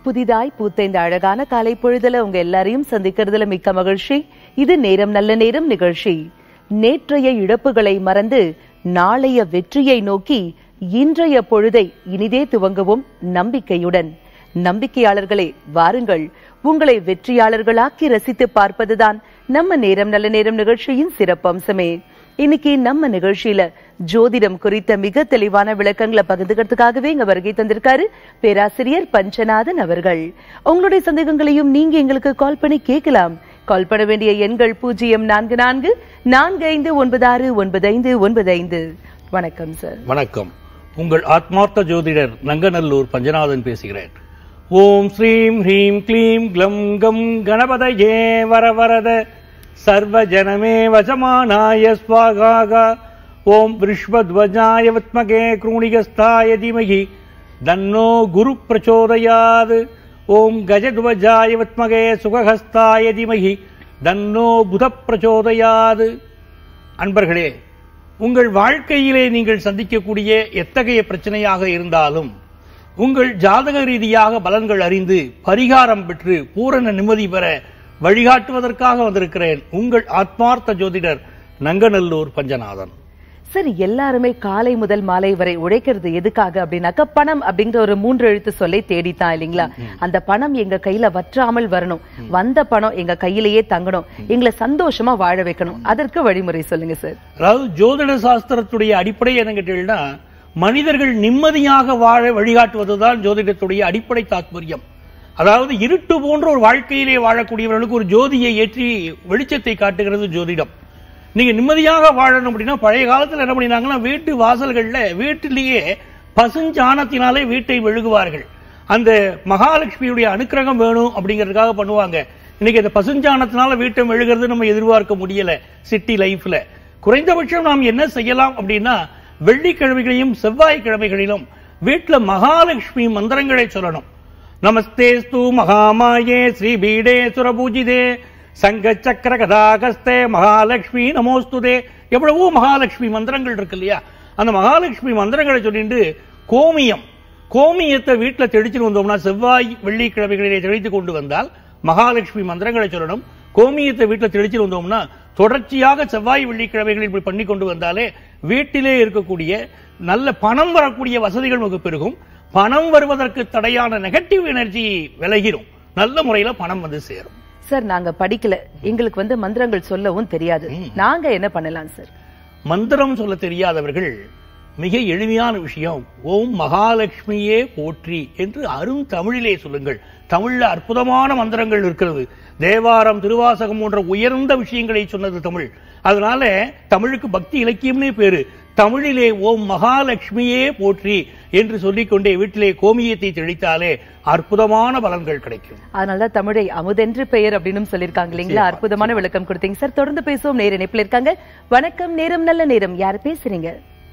புதிதாய் பூத்த இந்த அழகான காலை பொழுதுல உங்க எல்லாரையும் சந்திக்கிறதுல மிக்க மகிழ்ச்சி இது நேரம் நல்ல நேரம் நிகழ்ச்சி நேற்றைய இழப்புகளை மறந்து நாளைய வெற்றியை நோக்கி இன்றைய பொழுதை இனிதே துவங்கவும் நம்பிக்கையுடன் நம்பிக்கையாளர்களே வாருங்கள் உங்களை வெற்றியாளர்களாக்கி ரசித்து பார்ப்பதுதான் நம்ம நேரம் நல்ல நேரம் நிகழ்ச்சியின் சிறப்பம்சமே இன்னைக்கு நம்ம நிகழ்ச்சியில ஜோதிடம் குறித்த மிக தெளிவான விளக்கங்களை பகிர்ந்துக்கிறதுக்காகவே இங்க வருகை தந்திருக்காரு பேராசிரியர் பஞ்சநாதன் அவர்கள் உங்களுடைய சந்தேகங்களையும் நீங்க எங்களுக்கு கால் பண்ணி கேட்கலாம் கால் பண்ண வேண்டிய எண்கள் பூஜ்ஜியம் நான்கு நான்கு நான்கு ஐந்து ஒன்பது ஆறு ஒன்பது ஐந்து ஒன்பது ஐந்து வணக்கம் சார் வணக்கம் உங்கள் ஆத்மார்த்த ஜோதிடர் நங்கநல்லூர் பஞ்சநாதன் பேசுகிறேன் ஓம் ஸ்ரீம் ஹ்ரீம் க்ளீம் க்ளம் கம் கணபதயே வரவரத சர்வ ஜனமே வசமானாய ஸ்வாகாகா ஓம் விருஷ்வத்வஜாய வித்மகே க்ரூணிகஸ்தாய தீமகி தன்னோ குரு பிரச்சோதயாது ஓம் கஜத்வஜாய வித்மகே சுகஹஸ்தாய தீமகி தன்னோ புத பிரச்சோதயாது அன்பர்களே உங்கள் வாழ்க்கையிலே நீங்கள் சந்திக்கக்கூடிய எத்தகைய பிரச்சனையாக இருந்தாலும் உங்கள் ஜாதக ரீதியாக பலன்கள் அறிந்து பரிகாரம் பெற்று பூரண நிம்மதி பெற வழிகாட்டுவதற்காக வந்திருக்கிறேன் உங்கள் ஆத்மார்த்த ஜோதிடர் நங்கநல்லூர் பஞ்சநாதன் சார் எல்லாருமே காலை முதல் மாலை வரை உழைக்கிறது எதுக்காக அப்படின்னாக்க பணம் அப்படிங்கிற ஒரு மூன்று எழுத்து சொல்லை தேடித்தான் இல்லைங்களா அந்த பணம் எங்க கையில வற்றாமல் வரணும் வந்த பணம் எங்க கையிலேயே தங்கணும் எங்களை சந்தோஷமா வாழ வைக்கணும் அதற்கு வழிமுறை சொல்லுங்க சார் அதாவது ஜோதிட சாஸ்திரத்துடைய அடிப்படை என்ன கேட்டீங்கன்னா மனிதர்கள் நிம்மதியாக வாழ வழிகாட்டுவதுதான் ஜோதிடத்துடைய அடிப்படை தாத்பரியம் அதாவது இருட்டு போன்ற ஒரு வாழ்க்கையிலே வாழக்கூடியவர்களுக்கு ஒரு ஜோதியை ஏற்றி வெளிச்சத்தை காட்டுகிறது ஜோதிடம் நீங்க நிம்மதியாக வாழணும் அப்படின்னா பழைய காலத்துல என்ன பண்ணினாங்கன்னா வீட்டு வாசல்கள்ல வீட்டிலேயே பசுஞ்சாணத்தினாலே வீட்டை மெழுகுவார்கள் அந்த மகாலட்சுமியுடைய அனுக்கிரகம் வேணும் அப்படிங்கிறதுக்காக பண்ணுவாங்க இன்னைக்கு அந்த பசுஞ்சாணத்தினால வீட்டை மெழுகிறது நம்ம எதிர்பார்க்க முடியல சிட்டி லைஃப்ல குறைந்தபட்சம் நாம் என்ன செய்யலாம் அப்படின்னா வெள்ளிக்கிழமைகளையும் செவ்வாய்க்கிழமைகளிலும் வீட்டுல மகாலட்சுமி மந்திரங்களை சொல்லணும் நமஸ்தேஸ்து மகாமாயே ஸ்ரீ பீடே சுரபூஜிதே சங்க சக்கர கதாகஸ்தே மகாலட்சுமி நமோஸ்துதே எவ்வளவோ மகாலட்சுமி மந்திரங்கள் இருக்கு இல்லையா அந்த மகாலட்சுமி மந்திரங்களை சொல்லிட்டு கோமியம் கோமியத்தை வீட்டுல தெளிச்சுட்டு வந்தோம்னா செவ்வாய் வெள்ளிக்கிழமைகளிலே தெளித்து கொண்டு வந்தால் மகாலட்சுமி மந்திரங்களை சொல்லணும் கோமியத்தை வீட்டுல தெளிச்சுட்டு வந்தோம்னா தொடர்ச்சியாக செவ்வாய் வெள்ளிக்கிழமைகளில் இப்படி பண்ணி கொண்டு வந்தாலே வீட்டிலே இருக்கக்கூடிய நல்ல பணம் வரக்கூடிய வசதிகள் நமக்கு பெருகும் பணம் வருவதற்கு தடையான நெகட்டிவ் எனர்ஜி விலகிரும் நல்ல முறையில பணம் வந்து சேரும் சார் நாங்க படிக்கல எங்களுக்கு வந்து மந்திரங்கள் சொல்லவும் தெரியாது நாங்க என்ன பண்ணலாம் சார் மந்திரம் சொல்ல தெரியாதவர்கள் மிக எளிமையான விஷயம் ஓம் மகாலட்சுமியே போற்றி என்று அரும் தமிழிலே சொல்லுங்கள் தமிழ்ல அற்புதமான மந்திரங்கள் இருக்கிறது தேவாரம் திருவாசகம் போன்ற உயர்ந்த விஷயங்களை சொன்னது தமிழ் அதனால தமிழுக்கு பக்தி இலக்கியம்னே பேரு தமிழிலே ஓம் மகாலட்சுமியே போற்றி என்று சொல்லிக்கொண்டே வீட்டிலே கோமியத்தை தெளித்தாலே அற்புதமான பலன்கள் கிடைக்கும் அதனாலதான் தமிழை அமுதென்று பெயர் அப்படின்னு சொல்லிருக்காங்க இல்லைங்களா அற்புதமான விளக்கம் கொடுத்தீங்க சார் தொடர்ந்து பேசுவோம் நேர இணைப்பில் இருக்காங்க வணக்கம் நேரம் நல்ல நேரம் யார் பேசுறீங்க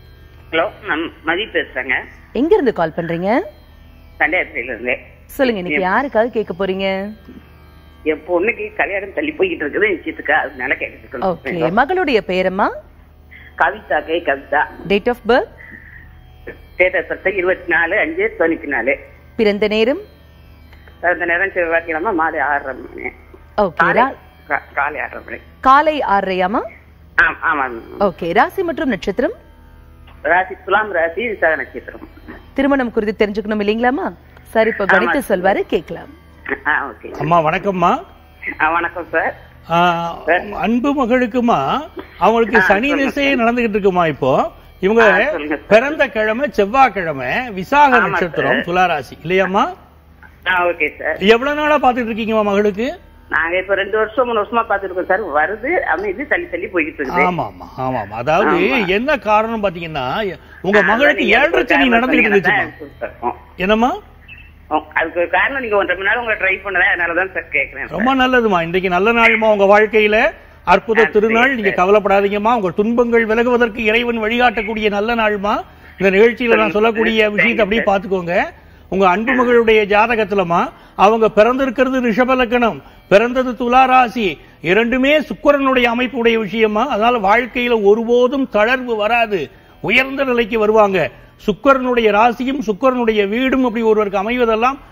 ஹலோ நான் மதி பேசுறேங்க எங்க இருந்து கால் பண்றீங்க தண்டையாத்திரையில இருந்து சொல்லுங்க இன்னைக்கு யாருக்காக கேட்க போறீங்க என் பொண்ணுக்கு கல்யாணம் தள்ளி போய்கிட்டு இருக்குது நிச்சயத்துக்கு அதனால ஓகே கேட்டுக்கணும் மகளுடைய பெயரம்மா கவிதா கை Kavitha date of birth date of birth இருபத்தி நாலு அஞ்சு தொண்ணூத்தி நாலு பிறந்த நேரம் அந்த நேரம் செவ்வாய்க்கிழமை மாலை ஆறரை மணி ஓகே காலை கா- காலை ஆறரை மணி காலை ஆறரையாமா ஆம் ஆமா ஓகே ராசி மற்றும் நட்சத்திரம் ராசி துலாம் ராசி விசாக நட்சத்திரம் திருமணம் குறித்து தெரிஞ்சுக்கணும் இல்லைங்களாமா சார் இப்ப கணித்து சொல்வாரு கேட்கலாம் ஆ ஓகே அம்மா வணக்கம்மா ஆ வணக்கம் சார் ஆ, அன்பு மகளுக்குமா அவங்களுக்கு சனி திசையே நடந்துகிட்டு இருக்குமா இப்போ இவங்க ஆ, சொல்லுங்க சார். பிறந்த கிழமை செவ்வாய்க்கிழமை விசாக ஆமா நட்சத்திரம் சார். துளாராசி இல்லையாம்மா ஆ ஓகே சார் எவ்வளவு நாளா பாத்துட்டு இருக்கீங்கம்மா மகளுக்கு நாங்க இப்ப ரெண்டு வருஷம் மூணு வருஷமா பாத்துருக்கோம் சார் வருது அமைதி தள்ளி தள்ளி போய்கிட்டு இருக்குது ஆமா ஆமா ஆமா ஆமா அதாவது ஆமா. என்ன காரணம் பாத்தீங்கன்னா உங்க ஆ, மகளுக்கு நீங்க ஏழரை சனி காரணம் நடந்துகிட்டு சொன்னீங்கன்னா இருந்துச்சுமா தான் சார். என்னம்மா ஓ, அதுக்கு ஒரு காரணம் நீங்க ஒன்றரை மணி நேரம் உங்களை ட்ரை பண்ணதா அதனாலதான் சார் கேக்குறேன் சார். ரொம்ப நல்லதுமா இன்றைக்கு நல்ல நாள்மா உங்க வாழ்க்கையில அற்புத ஆ, திருநாள் சரி, நீங்க சரி. கவலைப்படாதீங்கம்மா உங்க துன்பங்கள் விலகுவதற்கு இறைவன் வழிகாட்டக்கூடிய நல்ல நாள்மா இந்த நிகழ்ச்சியில நான் சொல்லக்கூடிய சரி, விஷயத்தை அப்படியே சரி. பாத்துக்கோங்க உங்க அன்பு மகளுடைய ஜாதகத்துலமா அவங்க பிறந்திருக்கிறது ரிஷப லக்னம் பிறந்தது துலா ராசி இரண்டுமே சுக்கிரனுடைய அமைப்புடைய விஷயமா அதனால வாழ்க்கையில ஒருபோதும் தளர்வு வராது உயர்ந்த நிலைக்கு வருவாங்க சுக்கிரனுடைய ராசியும் சுக்கிரனுடைய வீடும் அப்படி ஒருவருக்கு அமைவதெல்லாம்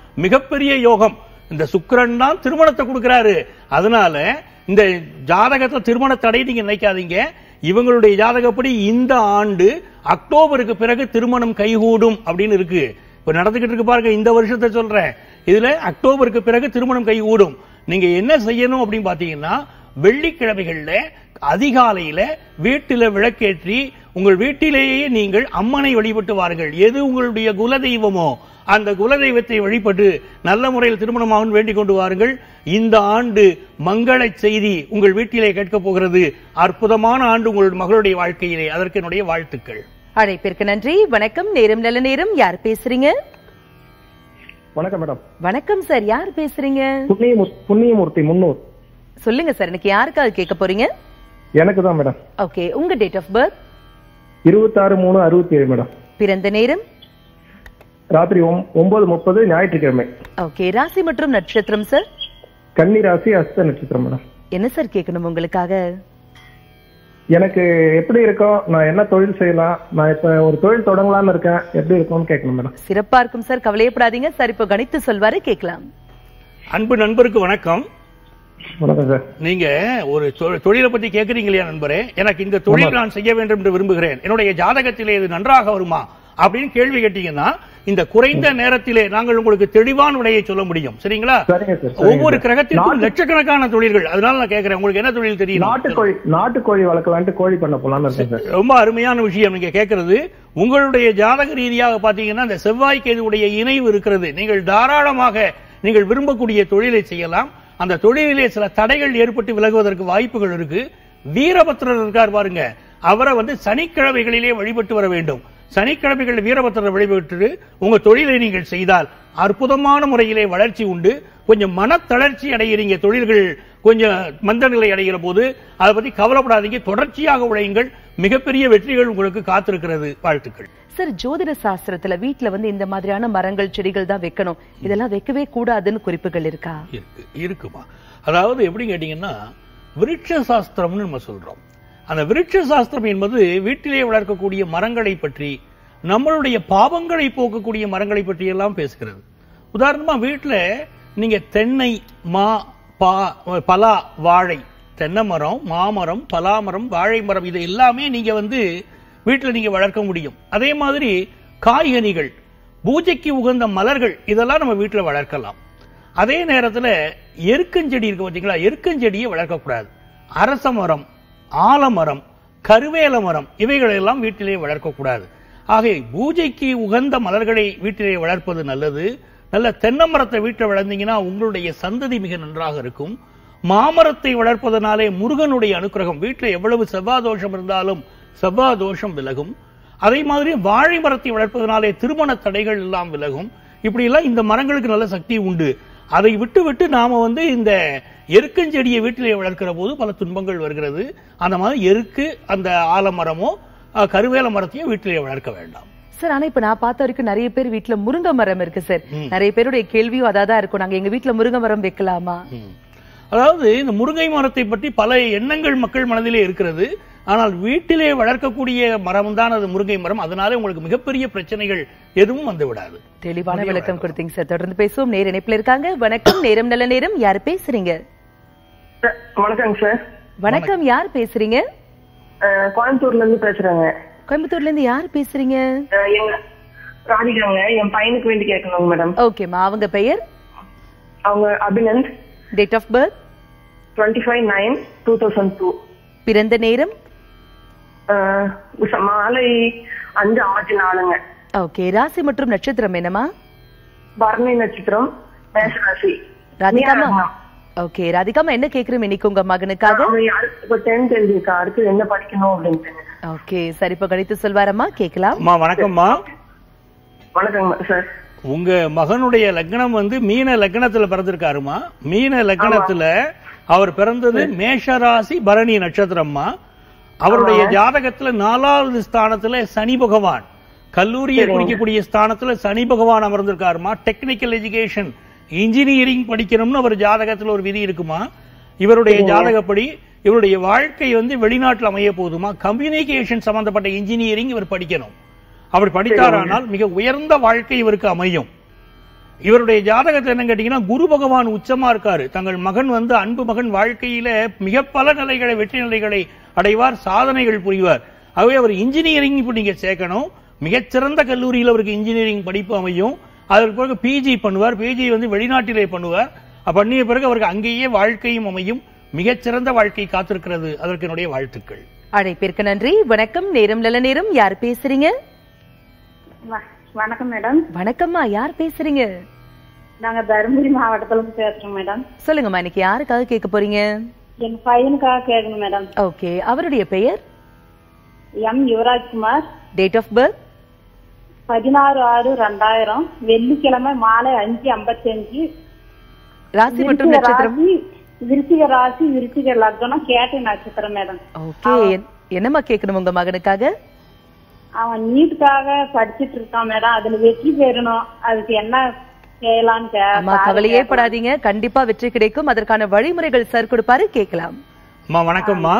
மிகப்பெரிய யோகம் இந்த சுக்கிரன் தான் திருமணத்தை கொடுக்கிறாரு அதனால இந்த ஜாதகத்தை திருமண தடை நீங்க நினைக்காதீங்க இவங்களுடைய ஜாதகப்படி இந்த ஆண்டு அக்டோபருக்கு பிறகு திருமணம் கைகூடும் அப்படின்னு இருக்கு இப்ப நடந்துகிட்டு இருக்கு பாருங்க இந்த வருஷத்தை சொல்றேன் இதுல அக்டோபருக்கு பிறகு திருமணம் கைகூடும் நீங்க என்ன செய்யணும் அப்படின்னு பாத்தீங்கன்னா வெள்ளிக்கிழமைகள்ல அதிகாலையில வீட்டில விளக்கேற்றி உங்கள் வீட்டிலேயே நீங்கள் அம்மனை வழிபட்டு வாருங்கள் எது உங்களுடைய குலதெய்வமோ அந்த குலதெய்வத்தை வழிபட்டு நல்ல முறையில் திருமணமாகும் வேண்டிக் கொண்டு வாருங்கள் இந்த ஆண்டு மங்கள செய்தி உங்கள் வீட்டிலே கேட்கப் போகிறது அற்புதமான ஆண்டு உங்கள் மகளுடைய வாழ்க்கையிலே அதற்கு என்னுடைய வாழ்த்துக்கள் அழைப்பிற்கு நன்றி வணக்கம் நேரம் நல்ல நேரம் யார் பேசுறீங்க வணக்கம் மேடம் வணக்கம் சார் யார் பேசுறீங்க புண்ணியமூர் புண்ணியமூர்த்தி முன்னூர் சொல்லுங்க சார் எனக்கு யாருக்காக கேட்க போறீங்க எனக்கு தான் மேடம் ஓகே உங்க டேட் ஆஃப் பர்த் இருபத்தாறு மூணு அறுபத்தி ஏழு மேடம் பிறந்த நேரம் ராத்திரி ஒம்- ஒன்பது முப்பது ஞாயிற்றுக்கிழமை ஓகே ராசி மற்றும் நட்சத்திரம் சார் கன்னி ராசி அஸ்த நட்சத்திரம் மேடம் என்ன சார் கேட்கணும் உங்களுக்காக எனக்கு எப்படி இருக்கும் நான் என்ன தொழில் செய்யலாம் நான் இப்ப ஒரு தொழில் தொடங்கலாம்னு இருக்கேன் எப்படி இருக்கும்னு கேட்கணும் மேடம் சிறப்பா இருக்கும் சார் கவலையப்படாதீங்க சார் இப்போ கணித்து சொல்வாரு கேட்கலாம் அன்பு நண்பருக்கு வணக்கம் வணக்கம் சார் நீங்க ஒரு தொ- தொழிலை பத்தி கேக்குறீங்க இல்லையா நண்பரே எனக்கு இந்த தொழில் நான் செய்ய வேண்டும் என்று விரும்புகிறேன் என்னுடைய ஜாதகத்திலே இது நன்றாக வருமா அப்படின்னு கேள்வி கேட்டீங்கன்னா இந்த குறைந்த நேரத்திலே நாங்கள் உங்களுக்கு தெளிவான விடையை சொல்ல முடியும் சரிங்களா சரிங்க சார் சரிங்க ஒவ்வொரு சார். கிரகத்திற்கும் நாட்டு- லட்சக்கணக்கான தொழில்கள் அதனால நான் கேக்குறேன் உங்களுக்கு என்ன தொழில் தெரியும் நாட்டுக்கோழி நாட்டுக்கோழி வளர்க்கலான்ட்டு கோழி பண்ண போலாம்னு இருக்கேன் சார் ரொம்ப அருமையான விஷயம் நீங்க கேட்கறது உங்களுடைய ஜாதக ரீதியாக பாத்தீங்கன்னா இந்த செவ்வாய் கேதுவுடைய இணைவு இருக்கிறது நீங்கள் தாராளமாக நீங்கள் விரும்பக்கூடிய தொழிலை செய்யலாம் அந்த தொழிலிலே சில தடைகள் ஏற்பட்டு விலகுவதற்கு வாய்ப்புகள் இருக்கு வீரபத்திரர் இருக்கார் பாருங்க அவரை வந்து சனிக்கிழமைகளிலே வழிபட்டு வர வேண்டும் சனிக்கிழமைகள் வீரபத்திரரை வழிபட்டு உங்க தொழிலை நீங்கள் செய்தால் அற்புதமான முறையிலே வளர்ச்சி உண்டு கொஞ்சம் மனத்தளர்ச்சி அடைகிறீங்க தொழில்கள் கொஞ்சம் மந்த நிலை அடைகிற போது அதை பத்தி கவலைப்படாதீங்க தொடர்ச்சியாக உழையுங்கள் மிகப்பெரிய வெற்றிகள் உங்களுக்கு காத்திருக்கிறது வாழ்த்துக்கள் சார் ஜோதிட சாஸ்திரத்துல வீட்ல வந்து இந்த மாதிரியான மரங்கள் செடிகள் தான் வைக்கணும் இதெல்லாம் வைக்கவே கூடாதுன்னு குறிப்புகள் இருக்கா இருக்கு இருக்குமா அதாவது எப்படி கேட்டீங்கன்னா விருட்ச சாஸ்திரம்னு நம்ம சொல்றோம் அந்த விருட்ச சாஸ்திரம் என்பது வீட்டிலே வளர்க்கக்கூடிய மரங்களை பற்றி நம்மளுடைய பாவங்களை போக்கக்கூடிய மரங்களை பற்றி எல்லாம் பேசுகிறது உதாரணமா வீட்டுல நீங்க தென்னை மா பா பலா வாழை தென்னை மரம் மாமரம் பலாமரம் வாழை மரம் இது எல்லாமே நீங்க வந்து வீட்டுல நீங்க வளர்க்க முடியும் அதே மாதிரி காய்கனிகள் பூஜைக்கு உகந்த மலர்கள் இதெல்லாம் நம்ம வீட்டுல வளர்க்கலாம் அதே நேரத்துல எருக்கஞ்செடி இருக்கு பாத்தீங்களா எருக்கஞ்செடியை வளர்க்கக்கூடாது அரச மரம் ஆலமரம் கருவேல மரம் இவைகளை எல்லாம் வீட்டிலே வளர்க்கக்கூடாது ஆகவே பூஜைக்கு உகந்த மலர்களை வீட்டிலே வளர்ப்பது நல்லது நல்ல தென்னை மரத்தை வீட்டில் வளர்ந்தீங்கன்னா உங்களுடைய சந்ததி மிக நன்றாக இருக்கும் மாமரத்தை வளர்ப்பதனாலே முருகனுடைய அனுக்கிரகம் வீட்டில் எவ்வளவு செவ்வாய் தோஷம் இருந்தாலும் செவ்வாய் தோஷம் விலகும் அதே மாதிரி வாழை மரத்தை வளர்ப்பதனாலே திருமண தடைகள் எல்லாம் விலகும் இப்படி எல்லாம் இந்த மரங்களுக்கு நல்ல சக்தி உண்டு அதை விட்டு விட்டு நாம வந்து இந்த எருக்கஞ்செடியை வீட்டிலே வளர்க்கிற போது பல துன்பங்கள் வருகிறது அந்த மாதிரி எருக்கு அந்த ஆலமரமோ அஹ், கருவேல மரத்தையும் வீட்டிலே வளர்க்க வேண்டாம் சார் ஆனா இப்ப நான் பார்த்த வரைக்கும் நிறைய பேர் வீட்ல முருங்கை மரம் இருக்கு சார் நிறைய பேருடைய கேள்வியும் அதான் இருக்கும் நாங்க எங்க வீட்ல முருங்கை மரம் வைக்கலாமா ம். அதாவது இந்த முருங்கை மரத்தை பற்றி பல எண்ணங்கள் மக்கள் மனதிலே இருக்கிறது ஆனால் வீட்டிலே வளர்க்கக்கூடிய மரம் தான் அது முருங்கை மரம் அதனால உங்களுக்கு மிகப்பெரிய பிரச்சனைகள் எதுவும் வந்து விடாது தெளிவான விளக்கம் கொடுத்தீங்க சார் தொடர்ந்து பேசுவோம் நேர இணைப்புல இருக்காங்க வணக்கம் நேரம் நல்ல நேரம் யார் பேசுறீங்க சார், வணக்கங்க சார் வணக்கம் யார் பேசுறீங்க அஹ், கோயம்புத்தூர்ல இருந்து பேசுறேங்க கோயம்புத்தூர்ல இருந்து யார் பேசுறீங்க அஹ், எங்க ராதிகாங்க என் பையனுக்கு வேண்டி கேட்கணுங்க மேடம் ஓகேம்மா அவங்க பெயர் அவங்க Abhinand date of birth twenty five nine two thousand two பிறந்த நேரம் மாலை அஞ்சு ஐம்பத்தி நாலுங்க ஓகே ராசி மற்றும் நட்சத்திரம் என்னமா பரணி நட்சத்திரம் மேசராசி ராதிகாமா ஓகே ராதிகாமா என்ன கேக்குறோம் இன்னைக்கு உங்க மகனுக்காக அவன் அடுத்து இப்போ டென்த் எழுதியிருக்கா அடுத்து என்ன படிக்கணும் அப்படின்ட்டு ஓகே சரி இப்ப கணித்து சொல்வாரம்மா கேக்கலாம் அம்மா வணக்கம்மா வணக்கங்க சார் உங்க மகனுடைய லக்னம் வந்து மீன லக்னத்துல பிறந்திருக்காருமா மீன லக்னத்துல அவர் பிறந்தது மேஷராசி பரணி நட்சத்திரம்மா அவருடைய ஜாதகத்துல நாலாவது ஸ்தானத்துல சனி பகவான் கல்லூரியை குறிக்கக்கூடிய ஸ்தானத்துல சனி பகவான் அமர்ந்திருக்காருமா டெக்னிக்கல் எஜுகேஷன் இன்ஜினியரிங் படிக்கணும்னு அவர் ஜாதகத்துல ஒரு விதி இருக்குமா இவருடைய ஜாதகப்படி இவருடைய வாழ்க்கை வந்து வெளிநாட்டுல அமைய போகுதுமா கம்யூனிகேஷன் சம்பந்தப்பட்ட இன்ஜினியரிங் இவர் படிக்கணும் அப்படி படித்தாரானால் மிக உயர்ந்த வாழ்க்கை இவருக்கு அமையும் இவருடைய ஜாதகத்தை என்ன கேட்டீங்கன்னா குரு பகவான் உச்சமா இருக்காரு தங்கள் மகன் வந்து அன்பு மகன் வாழ்க்கையில மிக பல நிலைகளை வெற்றி நிலைகளை அடைவார் சாதனைகள் புரிவார் ஆகவே அவர் இன்ஜினியரிங் இப்ப நீங்க சேர்க்கணும் மிகச்சிறந்த கல்லூரியில் அவருக்கு இன்ஜினியரிங் படிப்பு அமையும் அதற்கு பிறகு பிஜி பண்ணுவார் பிஜி வந்து வெளிநாட்டிலே பண்ணுவார் அப்ப பண்ணிய பிறகு அவருக்கு அங்கேயே வாழ்க்கையும் அமையும் மிகச்சிறந்த வாழ்க்கை காத்திருக்கிறது அதற்கு என்னுடைய வாழ்த்துக்கள் அழைப்பிற்கு நன்றி வணக்கம் நேரம் நல்ல நேரம் யார் பேசுறீங்க வ- வணக்கம் மேடம் வணக்கம்மா யார் பேசுறீங்க நாங்க தருமபுரி மாவட்டத்துல இருந்து பேசுறோம் மேடம் சொல்லுங்கம்மா இன்னைக்கு யாருக்காக கேட்க போறீங்க எங்க பையனுக்காக கேட்கணும் மேடம் ஓகே அவருடைய பெயர் M Yuvarajkumar date of birth பதினாறு ஆறு ரெண்டாயிரம் வெள்ளிக்கிழமை மாலை அஞ்சு ஐம்பத்தஞ்சு ராசி மற்றும் விருச்சிக நட்சத்திரம் ராசி விருச்சிக ராசி விருச்சிக லக்னம் கேட்ட நட்சத்திரம் மேடம் ஓகே என்னம்மா கேட்கணும் உங்க மகனுக்காக அவன் நீட்டுக்காக படிச்சிட்டு இருக்கான் மேடம் அதுல வெற்றி பெறணும் அதுக்கு என்ன செய்யலாம்னு கே- அம்மா கவலையே படாதீங்க கண்டிப்பா வெற்றி கிடைக்கும் அதற்கான வழிமுறைகள் சார் கொடுப்பாரு கேட்கலாம் அம்மா வணக்கம்மா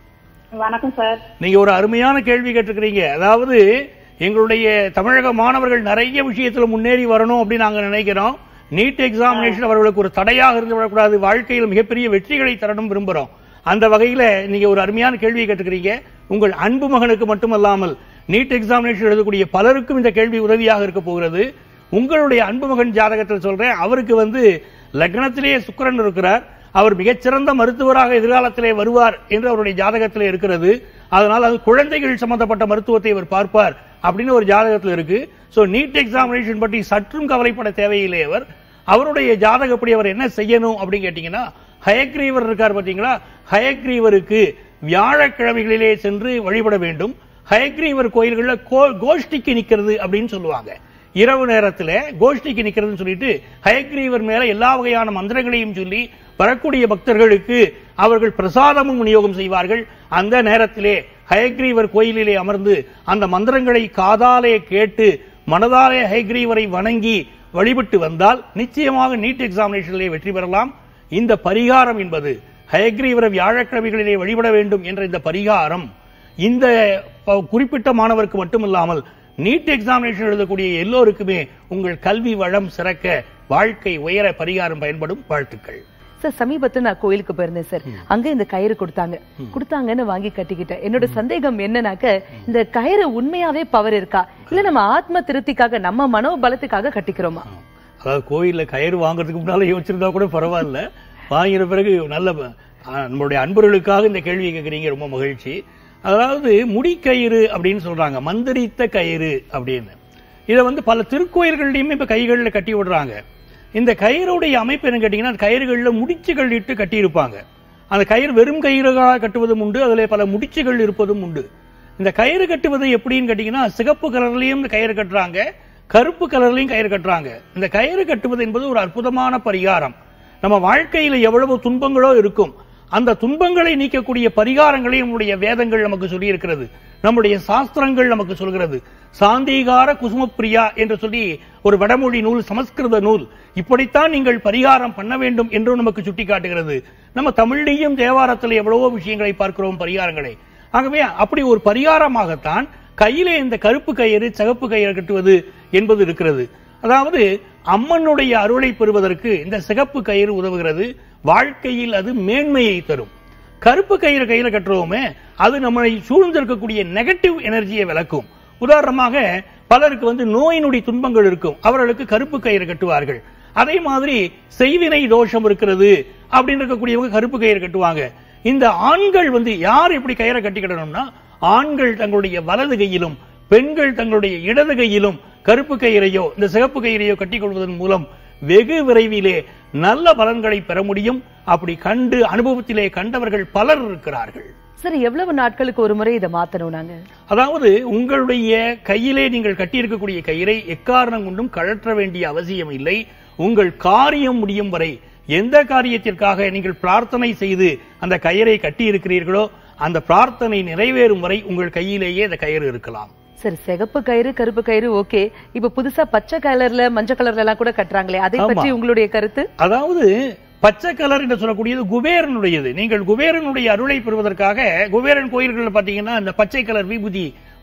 வணக்கம் சார் நீங்க ஒரு அருமையான கேள்வி கேட்டிருக்கிறீங்க அதாவது எங்களுடைய தமிழக மாணவர்கள் நிறைய விஷயத்துல முன்னேறி வரணும் அப்படின்னு நாங்க நினைக்கிறோம் நீட் எக்ஸாமினேஷன் அவர்களுக்கு ஒரு தடையாக இருந்து விடக்கூடாது வாழ்க்கையில் மிகப்பெரிய வெற்றிகளை தரணும் விரும்புறோம் அந்த வகையில நீங்க ஒரு அருமையான கேள்வியை கேட்டுக்கிறீங்க உங்கள் அன்பு மகனுக்கு மட்டுமல்லாமல் நீட் எக்ஸாமினேஷன் எழுதக்கூடிய பலருக்கும் இந்த கேள்வி உதவியாக இருக்க போகிறது உங்களுடைய அன்பு மகன் ஜாதகத்தில் சொல்றேன் அவருக்கு வந்து லக்னத்திலேயே சுக்கிரன் இருக்கிறார் அவர் மிகச்சிறந்த மருத்துவராக எதிர்காலத்திலே வருவார் என்று அவருடைய ஜாதகத்திலே இருக்கிறது அதனால் அது குழந்தைகள் சம்பந்தப்பட்ட மருத்துவத்தை அவர் பார்ப்பார் அப்படின்னு ஒரு ஜாதகத்தில் இருக்கு சோ நீட் எக்ஸாமினேஷன் பற்றி சற்றும் கவலைப்பட தேவையில்லை அவர் அவருடைய ஜாதகப்படி அவர் என்ன செய்யணும் அப்படின்னு கேட்டீங்கன்னா ஹயக்ரீவர் இருக்கார் பாத்தீங்களா ஹயக்ரீவருக்கு வியாழக்கிழமைகளிலே சென்று வழிபட வேண்டும் ஹயக்ரீவர் கோயில்கள்ல கோ- கோஷ்டிக்கு நிக்கிறது அப்படின்னு சொல்லுவாங்க இரவு நேரத்துல கோஷ்டிக்கு நிக்கிறதுன்னு சொல்லிட்டு ஹயக்ரீவர் மேல எல்லா வகையான மந்திரங்களையும் சொல்லி வரக்கூடிய பக்தர்களுக்கு அவர்கள் பிரசாதமும் விநியோகம் செய்வார்கள் அந்த நேரத்திலே ஹயக்ரீவர் கோயிலிலே அமர்ந்து அந்த மந்திரங்களை காதாலே கேட்டு மனதாலே ஹயக்ரீவரை வணங்கி வழிபட்டு வந்தால் நிச்சயமாக நீட் எக்ஸாமினேஷனிலே வெற்றி பெறலாம் இந்த பரிகாரம் என்பது ஹயக்ரீவரை வியாழக்கிழமைகளிலே வழிபட வேண்டும் என்ற இந்த பரிகாரம் இந்த ப- குறிப்பிட்ட மாணவருக்கு மட்டுமில்லாமல் நீட் எக்ஸாமினேஷன் எழுதக்கூடிய எல்லோருக்குமே உங்கள் கல்வி வளம் சிறக்க வாழ்க்கை உயர பரிகாரம் பயன்படும் வாழ்த்துக்கள் சார் சமீபத்துல நான் கோயிலுக்கு போயிருந்தேன் சார் அங்க இந்த கயிறு கொடுத்தாங்க கொடுத்தாங்கன்னு வாங்கி கட்டிக்கிட்டேன் என்னோட சந்தேகம் என்னன்னாக்க இந்த கயிறு உண்மையாவே பவர் இருக்கா இல்ல நம்ம ஆத்ம திருப்திக்காக நம்ம மனோபலத்துக்காக கட்டிக்கிறோமா அதாவது கோயில்ல கயிறு வாங்குறதுக்கு முன்னால யோசிச்சிருந்தா கூட பரவாயில்ல வாங்கின பிறகு நல்ல ஆ, நம்மளுடைய அன்பர்களுக்காக இந்த கேள்வி கேட்கறீங்க ரொம்ப மகிழ்ச்சி அதாவது முடிக்கயிறு அப்படின்னு சொல்றாங்க மந்திரித்த கயிறு அப்படின்னு இதை வந்து பல திருக்கோயில்கள்லயுமே இப்ப கைகளில் கட்டி விடுறாங்க இந்த கயிறுடைய அமைப்பு என்ன கேட்டீங்கன்னா அந்த கயிறுகள்ல முடிச்சுகள் இட்டு கட்டியிருப்பாங்க அந்த கயிறு வெறும் கயிறுகளாக கட்டுவதும் உண்டு அதுல பல முடிச்சுகள் இருப்பதும் உண்டு இந்த கயிறு கட்டுவது எப்படின்னு கேட்டீங்கன்னா சிகப்பு கலர்லயும் இந்த கயிறு கட்டுறாங்க கருப்பு கலர்லயும் கயிறு கட்டுறாங்க இந்த கயிறு கட்டுவது என்பது ஒரு அற்புதமான பரிகாரம் நம்ம வாழ்க்கையில எவ்வளவு துன்பங்களோ இருக்கும் அந்த துன்பங்களை நீக்கக்கூடிய பரிகாரங்களை நம்முடைய வேதங்கள் நமக்கு சொல்லி இருக்கிறது நம்முடைய சாஸ்திரங்கள் நமக்கு சொல்கிறது சாந்தீகார குசுமப்பிரியா என்று சொல்லி ஒரு வடமொழி நூல் சமஸ்கிருத நூல் இப்படித்தான் நீங்கள் பரிகாரம் பண்ண வேண்டும் என்றும் நமக்கு சுட்டிக்காட்டுகிறது நம்ம தமிழ்லையும் தேவாரத்தில் எவ்வளவோ விஷயங்களை பார்க்கிறோம் பரிகாரங்களை ஆகவே அப்படி ஒரு பரிகாரமாகத்தான் கையிலே இந்த கருப்பு கயிறு சிகப்பு கயிறு கட்டுவது என்பது இருக்கிறது அதாவது அம்மனுடைய அருளை பெறுவதற்கு இந்த சிகப்பு கயிறு உதவுகிறது வாழ்க்கையில் அது மேன்மையை தரும் கருப்பு கயிறு கையில கட்டுறோமே அது நம்மளை சூழ்ந்திருக்கக்கூடிய நெகட்டிவ் எனர்ஜியை விளக்கும் உதாரணமாக பலருக்கு வந்து நோய் நொடி துன்பங்கள் இருக்கும் அவர்களுக்கு கருப்பு கயிறு கட்டுவார்கள் அதே மாதிரி செய்வினை தோஷம் இருக்கிறது அப்படின்னு இருக்கக்கூடியவங்க கருப்பு கயிறு கட்டுவாங்க இந்த ஆண்கள் வந்து யார் இப்படி கயிறை கட்டிக்கிடணும்னா ஆண்கள் தங்களுடைய வலது கையிலும் பெண்கள் தங்களுடைய இடது கையிலும் கருப்பு கயிறையோ இந்த சிகப்பு கயிறையோ கட்டிக் கொள்வதன் மூலம் வெகு விரைவிலே நல்ல பலன்களை பெற முடியும் அப்படி கண்டு அனுபவத்திலே கண்டவர்கள் பலர் இருக்கிறார்கள் சரி எவ்வளவு நாட்களுக்கு ஒரு முறை இதை மாத்தணும் நாங்க அதாவது உங்களுடைய கையிலே நீங்கள் கட்டியிருக்கக்கூடிய கயிறை எக்காரணம் கொண்டும் கழற்ற வேண்டிய அவசியம் இல்லை உங்கள் காரியம் முடியும் வரை எந்த காரியத்திற்காக நீங்கள் பிரார்த்தனை செய்து அந்த கயிறை கட்டி இருக்கிறீர்களோ அந்த பிரார்த்தனை நிறைவேறும் வரை உங்கள் கையிலேயே அந்த கயிறு இருக்கலாம் சரி சிகப்பு கயிறு கருப்பு கயிறு ஓகே இப்ப புதுசா பச்சை கலர்ல மஞ்சள் கலர்ல எல்லாம் கூட கட்டுறாங்களே அதை ஆமா. பற்றி உங்களுடைய கருத்து அதாவது பச்சை கலர் என்று சொல்லக்கூடியது குபேரனுடையது நீங்கள் குபேரனுடைய அருளை பெறுவதற்காக குபேரன் கோயில்களில் பாத்தீங்கன்னா இந்த பச்சை கலர் விபூதி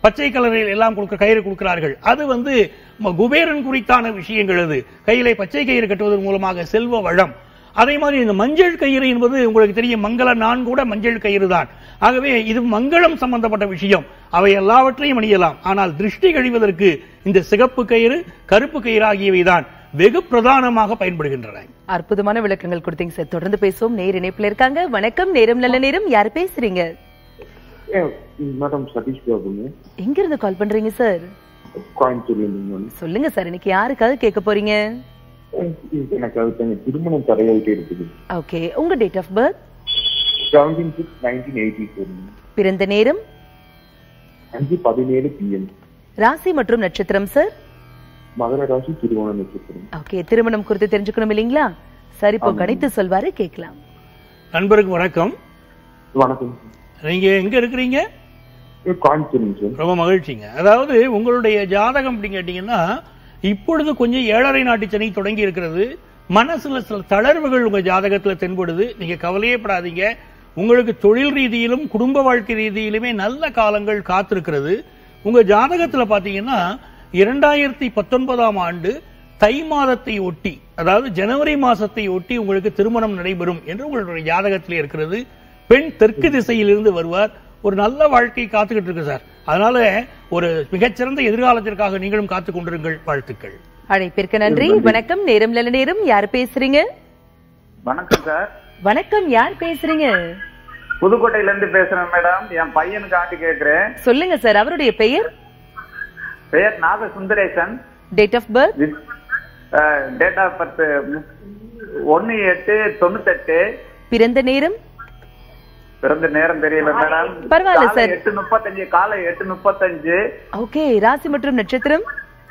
பச்சை கலரில் எல்லாம் கொடுக்க கயிறு கொடுக்கிறார்கள் அது வந்து ம- குபேரன் குறித்தான விஷயங்கள் அது கையிலே பச்சை கயிறு கட்டுவதன் மூலமாக செல்வ வளம் அதே மாதிரி இந்த மஞ்சள் கயிறு என்பது உங்களுக்கு தெரியும் மங்கள நான் கூட மஞ்சள் கயிறு தான் ஆகவே இது மங்களம் சம்பந்தப்பட்ட விஷயம் அவை எல்லாவற்றையும் அணியலாம் ஆனால் திருஷ்டி கழிவதற்கு இந்த சிகப்பு கயிறு கருப்பு கயிறு ஆகியவைதான் வெகு பிரதானமாக பயன்படுகின்றன அற்புதமான விளக்கங்கள் கொடுத்தீங்க சார் தொடர்ந்து பேசுவோம் நேர் இணைப்புல இருக்காங்க வணக்கம் நேரம் நல்ல நேரம் யார் பேசுறீங்க மேடம் சதீஷ் பாபுங்க எங்க இருந்து கால் பண்றீங்க சார் கோயம்புத்தூர்ல இருந்து சொல்லுங்க சார் இன்னைக்கு யாருக்காவது கேட்க போறீங்க எனக்கு அது கொஞ்சம் திருமணம் தடையாயிட்டே இருக்குது ஓகே உங்க date of birth seventeen six nineteen eighty four பிறந்த நேரம் அஞ்சு பதினேழு பிஎம் ராசி மற்றும் நட்சத்திரம் சார் மகர ராசி திருவோண நட்சத்திரம் ஓகே திருமணம் குறித்து தெரிஞ்சுக்கணும் இல்லைங்களா சரி இப்போ கணித்து சொல்வாரு கேட்கலாம் நண்பருக்கு வணக்கம் வணக்கம் நீங்க எங்க இருக்கிறீங்க சார் கோயம்புத்தூருங்க சார் ரொம்ப மகிழ்ச்சிங்க அதாவது உங்களுடைய ஜாதகம் அப்படின்னு கேட்டீங்கன்னா இப்பொழுது கொஞ்சம் ஏழரை நாட்டு சனி தொடங்கி இருக்கிறது மனசுல சில தளர்வுகள் உங்க ஜாதகத்துல தென்படுது நீங்க கவலையே படாதீங்க உங்களுக்கு தொழில் ரீதியிலும் குடும்ப வாழ்க்கை ரீதியிலுமே நல்ல காலங்கள் காத்திருக்கிறது உங்க ஜாதகத்துல பாத்தீங்கன்னா இரண்டாயிரத்தி பத்தொன்பதாம் ஆண்டு தை மாதத்தை ஒட்டி அதாவது ஜனவரி மாசத்தை ஒட்டி உங்களுக்கு திருமணம் நடைபெறும் என்று உங்களுடைய ஜாதகத்திலே இருக்கிறது பெண் தெற்கு திசையிலிருந்து வருவார் ஒரு நல்ல வாழ்க்கை காத்துக்கிட்டு இருக்கு சார் அதனால ஒரு மிகச்சிறந்த எதிர்காலத்திற்காக நீங்களும் காத்துக் கொண்டிருங்கள் வாழ்த்துக்கள் அழைப்பிற்கு நன்றி வணக்கம் நேரம் நல்ல நேரம் யார் பேசுறீங்க வணக்கம் சார் வணக்கம் யார் பேசுறீங்க புதுக்கோட்டையில இருந்து பேசுறேன் மேடம் என் பையனுக்காண்டி கேக்குறேன் சொல்லுங்க சார் அவருடைய பெயர் பெயர் Naga Sundaresan date of birth date of birth ஒன்னு எட்டு தொண்ணூத்தெட்டு பிறந்த நேரம் பிறந்த நேரம் தெரியல மேடம் பரவாயில்ல காலை சார். எட்டு முப்பத்தஞ்சு காலை எட்டு முப்பத்தஞ்சு ஓகே ராசி மற்றும் நட்சத்திரம்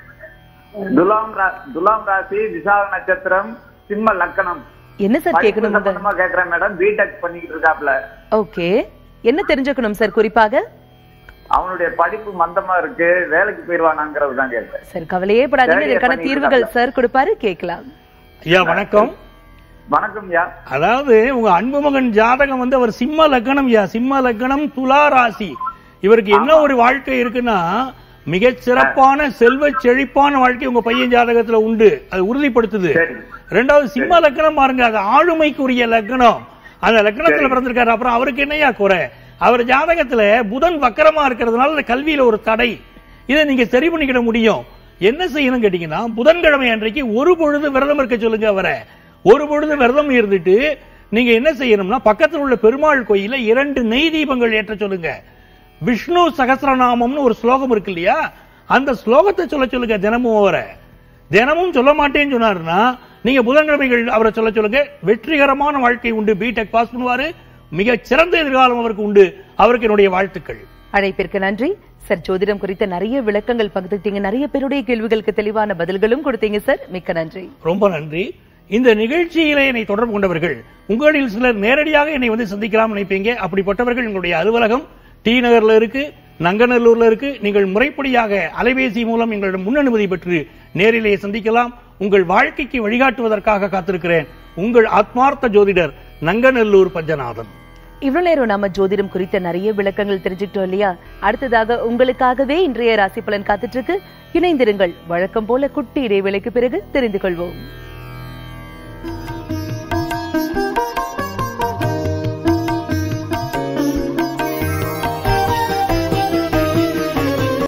துலாம் ரா- துலாம் ராசி விசாக நட்சத்திரம் சிம்ம லக்கணம் என்ன சார் படிப்பு கேட்கணும் முத? சம்பந்தமா கேக்குறேன் மேடம் பிடெக் பண்ணிக்கிட்டு இருக்காப்ல ஓகே என்ன தெரிஞ்சுக்கணும் சார் குறிப்பாக அவனுடைய படிப்பு மந்தமா இருக்கு வேலைக்கு போயிருவானாங்கிறது தான் கேட்கிறேன் சார் கவலையே படாதீங்க சரி, இதற்கான பண்ணிட்டு தீர்வுகள் இருக்காப்ல. சார் கொடுப்பாரு கேட்கலாம் ஐயா வணக்கம் வணக்கம் யா அதாவது உங்க அன்பு மகன் ஜாதகம் வந்து அவர் சிம்ம லக்னம் யா சிம்ம லக்னம் துலா ராசி இவருக்கு என்ன ஒரு வாழ்க்கை இருக்குன்னா மிகச் சிறப்பான செல்வ செழிப்பான வாழ்க்கை உங்க பையன் ஜாதகத்துல உண்டு அது உறுதிப்படுத்துது சரி. ரெண்டாவது சிம்ம லக்னம் பாருங்க அது ஆளுமைக்குரிய லக்னம் அந்த லக்னத்துல பிறந்திருக்காரு அப்புறம் அவருக்கு என்னையா குறை அவர் ஜாதகத்துல புதன் வக்கரமா இருக்கிறதுனால இந்த கல்வியில ஒரு தடை இதை நீங்க சரி பண்ணிக்கிட முடியும் என்ன செய்யணும் கேட்டீங்கன்னா புதன்கிழமை அன்றைக்கு ஒரு பொழுது விரதம் இருக்க சொல்லுங்க அவரை ஒரு பொழுது விரதம் இருந்துட்டு நீங்க என்ன செய்யணும்னா பக்கத்தில் உள்ள பெருமாள் கோயில இரண்டு நெய் தீபங்கள் ஏற்ற சொல்லுங்க விஷ்ணு சகஸ்ரநாமம்னு ஒரு ஸ்லோகம் இருக்கு இல்லையா அந்த ஸ்லோகத்தை சொல்ல சொல்லுங்க தினமும் அவரை தினமும் சொல்ல மாட்டேன்னு சொன்னாருன்னா நீங்க புதன்கிழமைகள் அவரை சொல்ல சொல்லுங்க வெற்றிகரமான வாழ்க்கை உண்டு பிடெக் பாஸ் பண்ணுவாரு மிக சிறந்த எதிர்காலம் அவருக்கு உண்டு அவருக்கு என்னுடைய வாழ்த்துக்கள் அழைப்பிற்கு நன்றி சார் ஜோதிடம் குறித்த நிறைய விளக்கங்கள் பகிர்ந்துட்டீங்க நிறைய பேருடைய கேள்விகளுக்கு தெளிவான பதில்களும் கொடுத்தீங்க சார் மிக்க நன்றி ரொம்ப நன்றி இந்த நிகழ்ச்சியிலே என்னை தொடர்பு கொண்டவர்கள் உங்களில் சிலர் நேரடியாக என்னை வந்து சந்திக்கலாம் நினைப்பீங்க அப்படிப்பட்டவர்கள் உங்களுடைய அலுவலகம் டி நகர்ல இருக்கு நங்கநல்லூர்ல இருக்கு நீங்கள் முறைப்படியாக அலைபேசி மூலம் எங்களிடம் முன் அனுமதி பெற்று நேரிலே சந்திக்கலாம் உங்கள் வாழ்க்கைக்கு வழிகாட்டுவதற்காக காத்திருக்கிறேன் உங்கள் ஆத்மார்த்த ஜோதிடர் நங்கநல்லூர் பஞ்சநாதன் இவ்வளவு நேரம் நாம ஜோதிடம் குறித்த நிறைய விளக்கங்கள் தெரிஞ்சுக்கிட்டோம் இல்லையா அடுத்ததாக உங்களுக்காகவே இன்றைய ராசி பலன் காத்துட்டு இருக்கு இணைந்திருங்கள் வழக்கம் போல குட்டி இடைவேளைக்கு பிறகு தெரிந்து கொள்வோம்